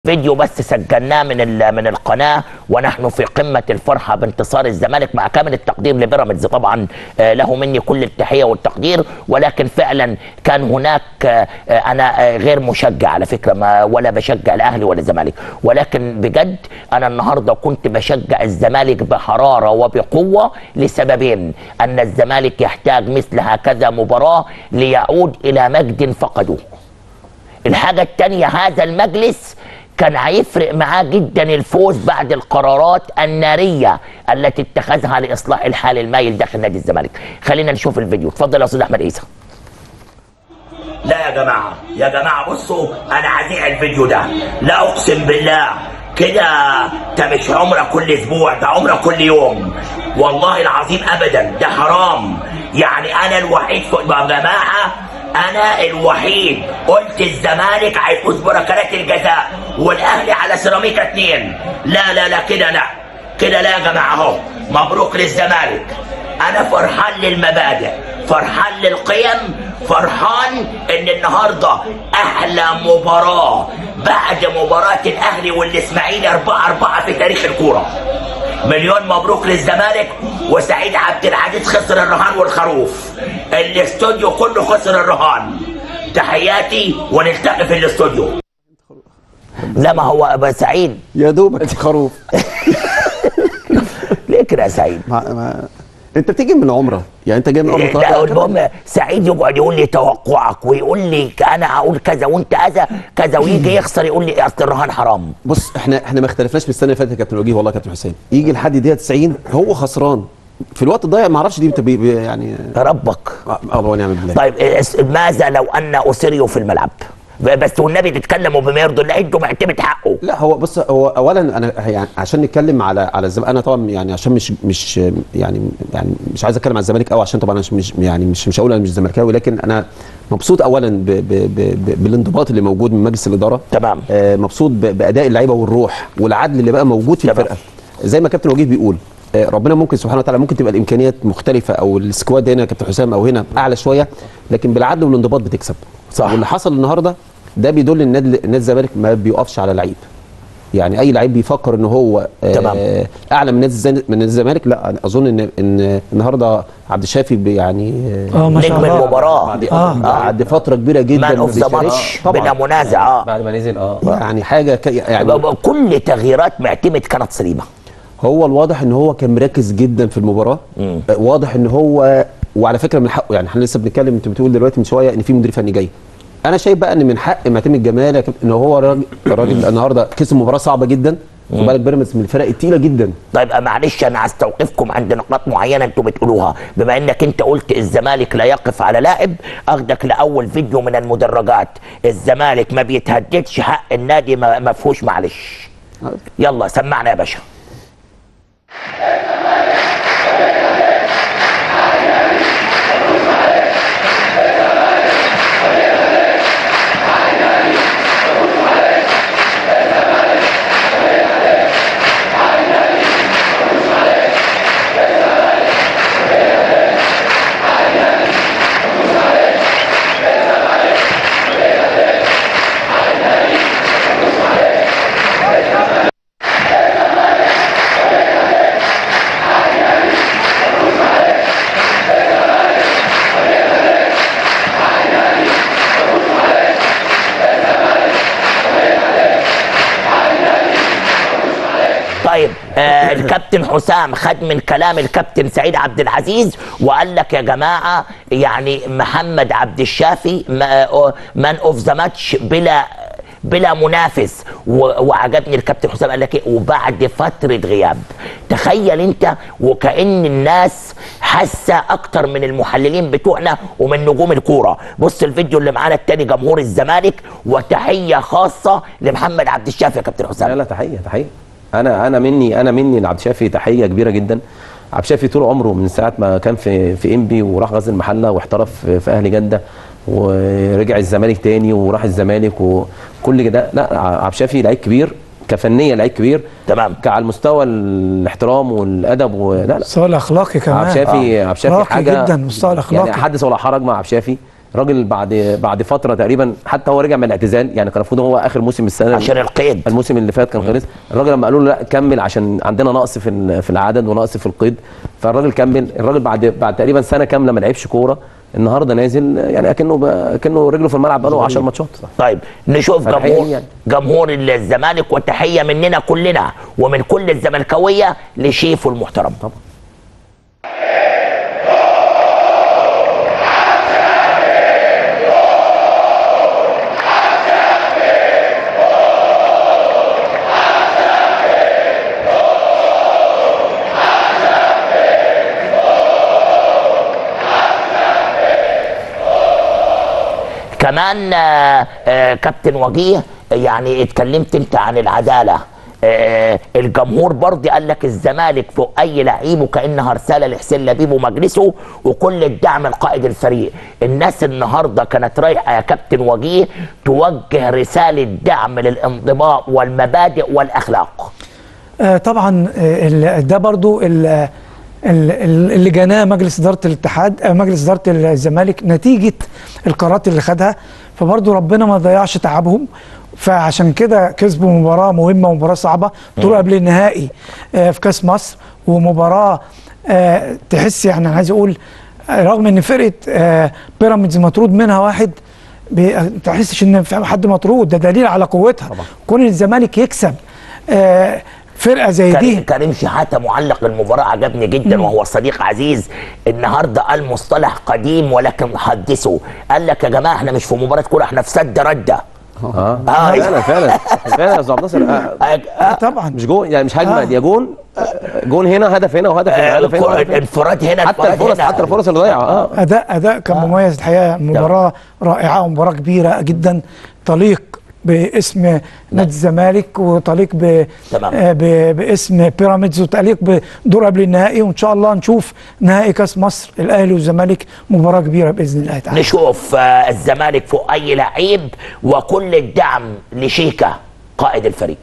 فيديو بس سجلناه من ال- من القناه ونحن في قمه الفرحه بانتصار الزمالك مع كامل التقدير لبيراميدز طبعا آه، له مني كل التحيه والتقدير ولكن فعلا كان هناك آه، آه، انا آه، غير مشجع على فكره ما ولا بشجع الاهلي ولا الزمالك ولكن بجد انا النهارده كنت بشجع الزمالك بحراره وبقوه لسببين ان الزمالك يحتاج مثل هكذا مباراه ليعود الى مجد فقدوه الحاجة التانية هذا المجلس كان هيفرق معاه جدا الفوز بعد القرارات النارية التي اتخذها لإصلاح الحال المايل داخل نادي الزمالك خلينا نشوف الفيديو اتفضل يا أستاذ أحمد عيسى لا يا جماعة يا جماعة بصوا أنا هذيع الفيديو ده لا أقسم بالله كده ده مش عمرة كل أسبوع ده عمرة كل يوم والله العظيم أبدا ده حرام يعني أنا الوحيد في يا جماعة أنا الوحيد قلت الزمالك هيفوز بركلات الجزاء والأهلي على سيراميكا اتنين لا لا لا كده لا كده لا يا جماعة أهو مبروك للزمالك انا فرحان للمبادئ فرحان للقيم فرحان ان النهارده احلى مباراه بعد مباراه الاهلي والاسماعيلي 4 4 في تاريخ الكوره مليون مبروك للزمالك وسعيد عبد العزيز خسر الرهان والخروف الاستوديو كله خسر الرهان تحياتي ونلتقي في الاستوديو لا ما هو ابو سعيد يا دوبك خروف ليه كده يا سعيد ما ما انت بتيجي من عمره يعني انت جاي من عمره لا طبعاً. المهم سعيد يقعد يقول لي توقعك ويقول لي انا هقول كذا وانت كذا كذا ويجي يخسر يقول لي اصل الرهان حرام بص احنا احنا ما اختلفناش من السنه اللي فاتت يا كابتن وجيه والله يا كابتن حسين يجي لحد دقيقه 90 هو خسران في الوقت الضايع ما اعرفش دي بتبقى بي يعني ربك اه الله ونعم بالله طيب اس- ماذا لو ان اسيريو في الملعب بس والنبي تتكلموا بما يرضي الله انتوا معتمد حقه لا هو بص هو اولا انا يعني عشان نتكلم على على الزمالك انا طبعا يعني عشان مش مش يعني يعني مش عايز اتكلم على الزمالك قوي عشان طبعا انا مش مش يعني مش مش هقول انا مش زملكاوي لكن انا مبسوط اولا ب ب ب ب بالانضباط اللي موجود من مجلس الاداره تمام. آه مبسوط ب- باداء اللعيبه والروح والعدل اللي بقى موجود في تمام. الفرقه زي ما كابتن وجيه بيقول آه، ربنا ممكن سبحانه وتعالى ممكن تبقى الامكانيات مختلفه او السكواد هنا يا كابتن حسام او هنا اعلى شويه لكن بالعدل والانضباط بتكسب صح. واللي حصل النهارده ده بيدل ان النادي النادي الزمالك ما بيقفش على لعيب يعني اي لعيب بيفكر ان هو آه، تمام. اعلى من نادي الزن- من نادي الزمالك لا أنا اظن ان ان النهارده عبد الشافي بي- يعني اه ما شاء نجم الله المباراه بعد آه. بعد فتره كبيره جدا مان ما اوف ذا بيشاركش. ماتش طبعا بلا منازع اه بعد ما نزل اه يعني حاجه ك... يعني كل تغييرات معتمد كانت سليمه هو الواضح ان هو كان مركز جدا في المباراه مم. آه، واضح ان هو وعلى فكره من حقه يعني احنا لسه بنتكلم انت بتقول دلوقتي من شويه ان في مدير فني جاي انا شايف بقى ان من حق معتمد جمال يا كابتن ان هو راجل الراجل النهارده كسب مباراه صعبه جدا خد بالك بيراميدز من الفرق الثقيله جدا طيب معلش انا هستوقفكم عند نقاط معينه انتوا بتقولوها بما انك انت قلت الزمالك لا يقف على لاعب اخدك لاول فيديو من المدرجات الزمالك ما بيتهددش حق النادي ما ما فيهوش معلش يلا سمعنا يا باشا طيب آه الكابتن حسام خد من كلام الكابتن سعيد عبد العزيز وقال لك يا جماعه يعني محمد عبد الشافي مان اوف ذا ماتش بلا بلا منافس و- وعجبني الكابتن حسام قال لك ايه وبعد فتره غياب تخيل انت وكأن الناس حاسه اكتر من المحللين بتوعنا ومن نجوم الكوره بص الفيديو اللي معانا التاني جمهور الزمالك وتحيه خاصه لمحمد عبد الشافي يا كابتن لا حسام لا تحيه تحيه انا انا مني انا مني لعبد الشافي تحيه كبيره جدا عبد الشافي طول عمره من ساعه ما كان في في انبي وراح غزل المحله واحترف في في اهلي جده ورجع الزمالك تاني وراح الزمالك وكل كده لا عبد الشافي لعيب كبير كفنيه لعيب كبير تمام على المستوى الاحترام والادب ولا لا المستوى الاخلاقي كمان عبد الشافي عبد الشافي راقي حاجه جدا المستوى الاخلاقي يعني حدث ولا حرج مع عبد الشافي الراجل بعد بعد فتره تقريبا حتى هو رجع من الاعتزال يعني كان المفروض هو اخر موسم السنه عشان القيد الموسم اللي فات كان خلص الراجل لما قالوا له لا كمل عشان عندنا نقص في ال- في العدد ونقص في القيد فالراجل كمل الراجل بعد بعد تقريبا سنه كامله ما لعبش كوره النهارده نازل يعني اكنه ب- اكنه رجله في الملعب بقاله 10 ماتشات طيب نشوف فتحية جمهور يعني. جمهور الزمالك وتحيه مننا كلنا ومن كل الزملكاويه لشيفه المحترم طبعا كمان آه، آه، كابتن وجيه يعني اتكلمت انت عن العداله آه، الجمهور برضه قال لك الزمالك فوق اي لعيب وكانها رساله لحسين لبيب ومجلسه وكل الدعم لقائد الفريق الناس النهارده كانت رايحه يا كابتن وجيه توجه رساله دعم للانضباط والمبادئ والاخلاق آه، طبعا آه، ال- ده برضو ال- ال- ال- اللي جناه مجلس اداره الاتحاد آه، مجلس اداره الزمالك نتيجه القرارات اللي خدها فبرضو ربنا ما ضيعش تعبهم فعشان كده كسبوا مباراه مهمه ومباراه صعبه طلعوا قبل النهائي آه، في كاس مصر ومباراه آه، تحس يعني انا عايز اقول آه، رغم ان فرقه آه، بيراميدز مطرود منها واحد بي- ما تحسش ان في حد مطرود ده دليل على قوتها كون الزمالك يكسب آه، فرقه زي دي كريم, كريم شحاته معلق المباراه عجبني جدا وهو صديق عزيز النهارده قال مصطلح قديم ولكن حدثه قال لك يا جماعه احنا مش في مباراه كوره احنا في سد رده اه آه. فعلا فعلا فعلا يا استاذ عبد الناصر آه، آه طبعا مش جون يعني مش هجمه آه. يا جون آه، جون هنا هدف هنا وهدف هنا هدف هنا وهدف هنا. الانفراد هنا حتى انفراد الفرص هنا. حتى الفرص اللي ضايعه اه اداء اداء كان مميز الحقيقه مباراه رائعه ومباراه كبيره جدا تليق باسم نادي الزمالك وتليق ب... تمام. آه، ب... باسم بيراميدز وتليق بدور قبل النهائي وان شاء الله نشوف نهائي كاس مصر الاهلي والزمالك مباراه كبيره باذن الله تعالى نشوف آه، الزمالك فوق اي لعيب وكل الدعم لشيكا قائد الفريق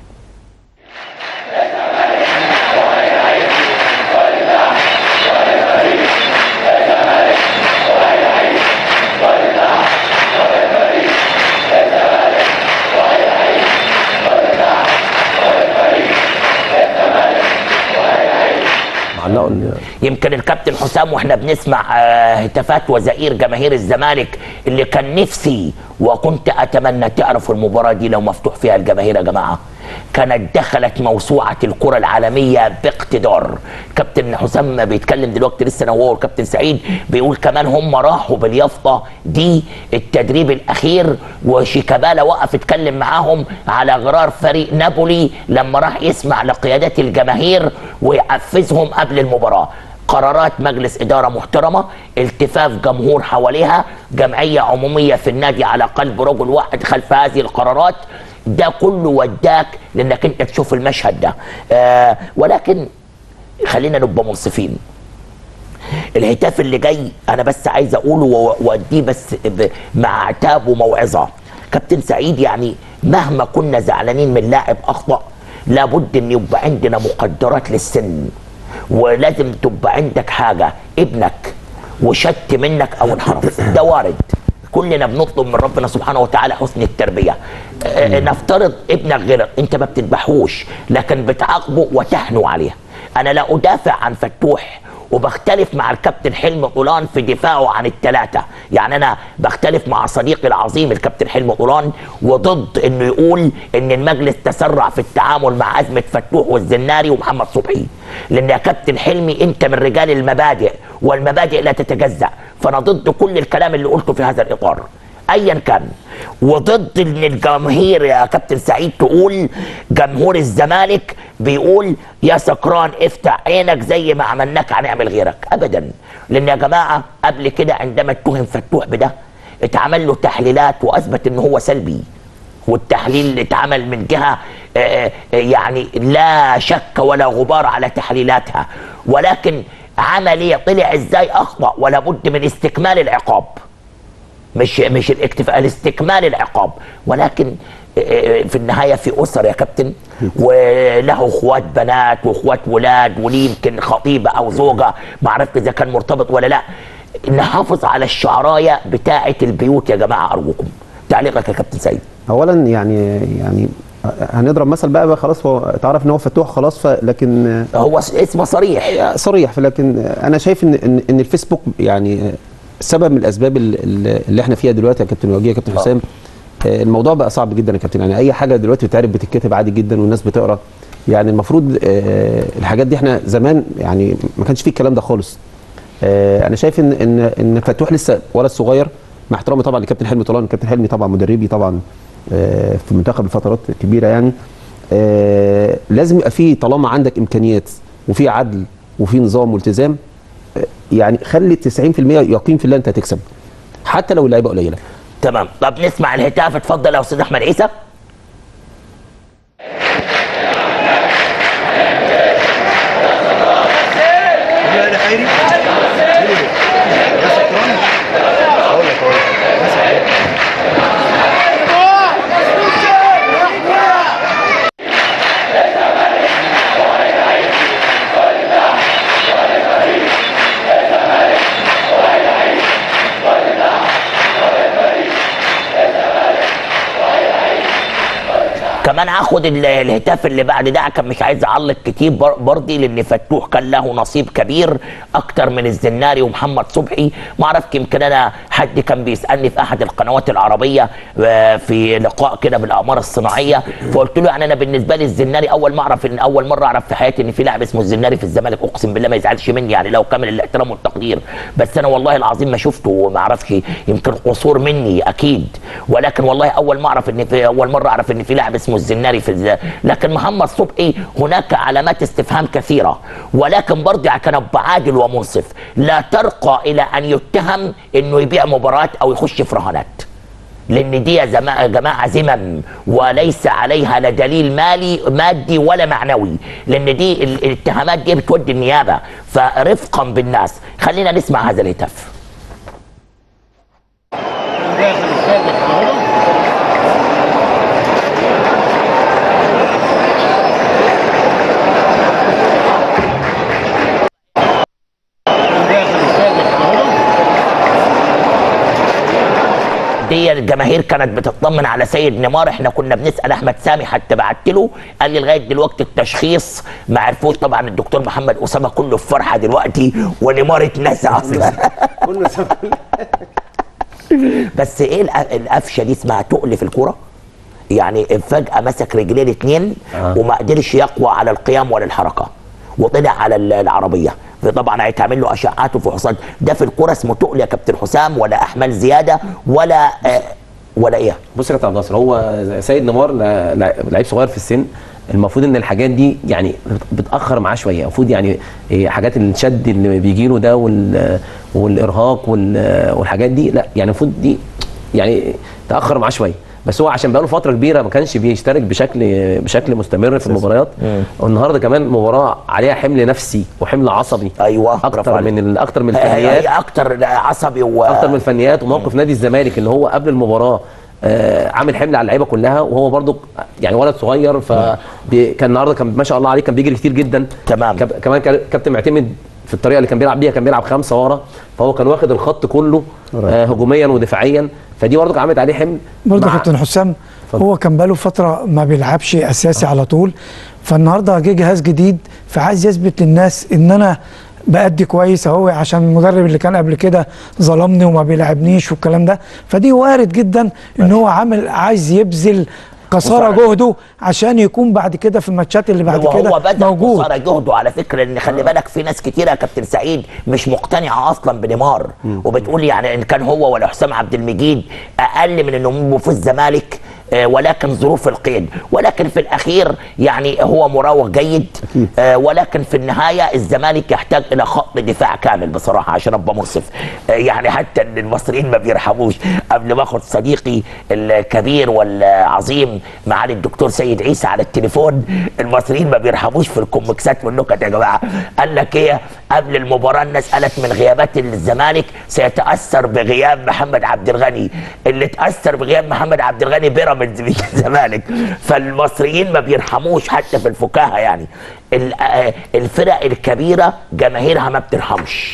معلقوا ال- يمكن الكابتن حسام واحنا بنسمع آه، هتافات وزئير جماهير الزمالك اللي كان نفسي وكنت اتمنى تعرفوا المباراه دي لو مفتوح فيها الجماهير يا جماعه كانت دخلت موسوعه الكره العالميه باقتدار كابتن حسام بيتكلم دلوقتي لسه انا وهو والكابتن سعيد بيقول كمان هم راحوا باليافطه دي التدريب الاخير وشيكابالا وقف اتكلم معاهم على غرار فريق نابولي لما راح يسمع لقيادات الجماهير ويحفزهم قبل المباراه قرارات مجلس إدارة محترمة التفاف جمهور حواليها جمعية عمومية في النادي على قلب رجل واحد خلف هذه القرارات ده كله وداك لانك انت تشوف المشهد ده آه ولكن خلينا نبقى منصفين الهتاف اللي جاي انا بس عايز اقوله و- واديه بس ب- مع عتاب وموعظه كابتن سعيد يعني مهما كنا زعلانين من لاعب اخطا لابد ان يبقى عندنا مقدرات للسن ولازم تبقى عندك حاجه ابنك وشت منك او انحرف ده وارد كلنا بنطلب من ربنا سبحانه وتعالى حسن التربيه آه، نفترض ابنك غلط انت ما بتذبحوش لكن بتعاقبه وتحنو عليه انا لا ادافع عن فتوح وبختلف مع الكابتن حلمي طولان في دفاعه عن الثلاثة يعني أنا بختلف مع صديقي العظيم الكابتن حلمي طولان وضد أنه يقول أن المجلس تسرع في التعامل مع أزمة فتوح والزناري ومحمد صبحي لأن يا كابتن حلمي أنت من رجال المبادئ والمبادئ لا تتجزأ فأنا ضد كل الكلام اللي قلته في هذا الإطار ايا كان وضد ان الجماهير يا كابتن سعيد تقول جمهور الزمالك بيقول يا سكران افتح عينك زي ما عملناك هنعمل غيرك ابدا لان يا جماعه قبل كده عندما اتهم فتوح بده اتعمل له تحليلات واثبت ان هو سلبي والتحليل اللي اتعمل من جهه آه، آه، يعني لا شك ولا غبار على تحليلاتها ولكن عمليه طلع ازاي اخطا ولا بد من استكمال العقاب مش مش الاكتفاء الاستكمال العقاب ولكن آه، في النهايه في اسر يا كابتن وله اخوات بنات واخوات ولاد وليه يمكن خطيبه او زوجه ما عرفت اذا كان مرتبط ولا لا نحافظ على الشعرايه بتاعه البيوت يا جماعه ارجوكم تعليقك يا كابتن سيد اولا يعني يعني هنضرب مثل بقى, بقى خلاص هو تعرف ان هو فتوح خلاص ف- لكن هو اس- اسمه صريح صريح لكن انا شايف ان ان, إن الفيسبوك يعني سبب من الاسباب ال- ال- اللي احنا فيها دلوقتي يا كابتن وجيه يا كابتن حسام آه، الموضوع بقى صعب جدا يا كابتن يعني اي حاجه دلوقتي بتعرف بتتكتب عادي جدا والناس بتقرا يعني المفروض آه، الحاجات دي احنا زمان يعني ما كانش فيه الكلام ده خالص آه، انا شايف ان ان ان فتوح لسه ولد صغير مع احترامي طبعا لكابتن حلمي طولان كابتن حلمي طبعا مدربي طبعا آه، في المنتخب لفترات كبيره يعني آه، لازم يبقى فيه طالما عندك امكانيات وفي عدل وفي نظام والتزام آه، يعني خلي 90% يقين في الله انت هتكسب حتى لو اللعيبه قليله تمام طب نسمع الهتاف اتفضل يا استاذ احمد عيسى لا خيري يا شكرا اقول لك اقول لك كمان هاخد ال- الهتاف اللي بعد ده كان مش عايز اعلق كتير بر- برضي لان فتوح كان له نصيب كبير اكتر من الزناري ومحمد صبحي ما اعرفش يمكن انا حد كان بيسالني في احد القنوات العربيه آه، في لقاء كده بالاقمار الصناعيه فقلت له يعني انا بالنسبه لي الزناري اول ما اعرف ان اول مره اعرف في حياتي ان في لاعب اسمه الزناري في الزمالك اقسم بالله ما يزعلش مني يعني لو كامل الاحترام والتقدير بس انا والله العظيم ما شفته وما اعرفش يمكن قصور مني اكيد ولكن والله اول ما اعرف ان في اول مره اعرف ان في لاعب اسمه الزناري في الز... لكن محمد صبحي هناك علامات استفهام كثيره ولكن برضه كان ابقى عادل ومنصف لا ترقى الى ان يتهم انه يبيع مباراه او يخش في رهانات لان دي يا زما- يا جماعه ذمم وليس عليها لا دليل مالي مادي ولا معنوي لان دي ال- الاتهامات دي بتودي النيابه فرفقا بالناس خلينا نسمع هذا الهتاف داخل السادة القاهرة داخل السادة القاهرة دي الجماهير كانت بتطمن على سيد نيمار احنا كنا بنسال احمد سامي حتى بعت له قال لي لغايه دلوقتي التشخيص ما عرفوش طبعا الدكتور محمد اسامه كله في فرحه دلوقتي ونيمار اتنسى اصلا بس ايه الق- القفشه دي اسمها تقل في الكوره يعني فجاه مسك رجليه الاثنين آه. وما قدرش يقوى على القيام ولا الحركه وطلع على ال- العربيه طبعا هيتعمل له اشعات وفحوصات ده في الكوره اسمه تقل يا كابتن حسام ولا احمال زياده ولا آه ولا ايه بص يا كابتن عبد الناصر هو سيد نيمار لا- لا- لعيب صغير في السن المفروض ان الحاجات دي يعني بتاخر معاه شويه المفروض يعني إيه، حاجات الشد اللي بيجي له ده وال- والارهاق وال- والحاجات دي لا يعني المفروض دي يعني تاخر معاه شويه بس هو عشان بقاله فتره كبيره ما كانش بيشترك بشكل بشكل مستمر في المباريات والنهارده كمان مباراه عليها حمل نفسي وحمل عصبي ايوه برافو اكتر عليك. من ال- اكتر من هي الفنيات هي اكتر عصبي و اكتر من الفنيات وموقف نادي الزمالك اللي هو قبل المباراه آه عامل حمل على اللعيبه كلها وهو برضو يعني ولد صغير فكان النهارده كان ما شاء الله عليه كان بيجري كتير جدا تمام. كب- كمان كان كابتن معتمد في الطريقه اللي كان بيلعب بيها كان بيلعب خمسه ورا فهو كان واخد الخط كله آه هجوميا ودفاعيا فدي برضو عملت عليه حمل برضه مع- كابتن حسام اتفضل. هو كان بقاله فتره ما بيلعبش اساسي على طول فالنهارده جه جهاز جديد فعايز يثبت للناس ان انا بأدي كويس اهو عشان المدرب اللي كان قبل كده ظلمني وما بيلعبنيش والكلام ده فدي وارد جدا ان هو عامل عايز يبذل قصارى وفعلا. جهده عشان يكون بعد كده في الماتشات اللي بعد وهو كده بدا موجود قصارى جهده على فكره ان خلي بالك في ناس كتيره يا كابتن سعيد مش مقتنعه اصلا بنيمار وبتقول يعني ان كان هو ولا حسام عبد المجيد اقل من انهم يبقوا في الزمالك آه، ولكن ظروف القيد ولكن في الاخير يعني هو مراوغ جيد آه، ولكن في النهايه الزمالك يحتاج الى خط دفاع كامل بصراحه عشان ابقى منصف آه، يعني حتى ان المصريين ما بيرحموش قبل ما اخد صديقي الكبير والعظيم معالي الدكتور سيد عيسى على التليفون المصريين ما بيرحموش في الكوميكسات والنكت يا جماعه قال لك ايه قبل المباراه الناس قالت من غيابات الزمالك سيتاثر بغياب محمد عبد الغني اللي تاثر بغياب محمد عبد الغني بيراميدز مش الزمالك فالمصريين ما بيرحموش حتى في الفكاهه يعني ال- آه، الفرق الكبيره جماهيرها ما بترحمش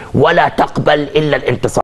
ولا تقبل الا الانتصار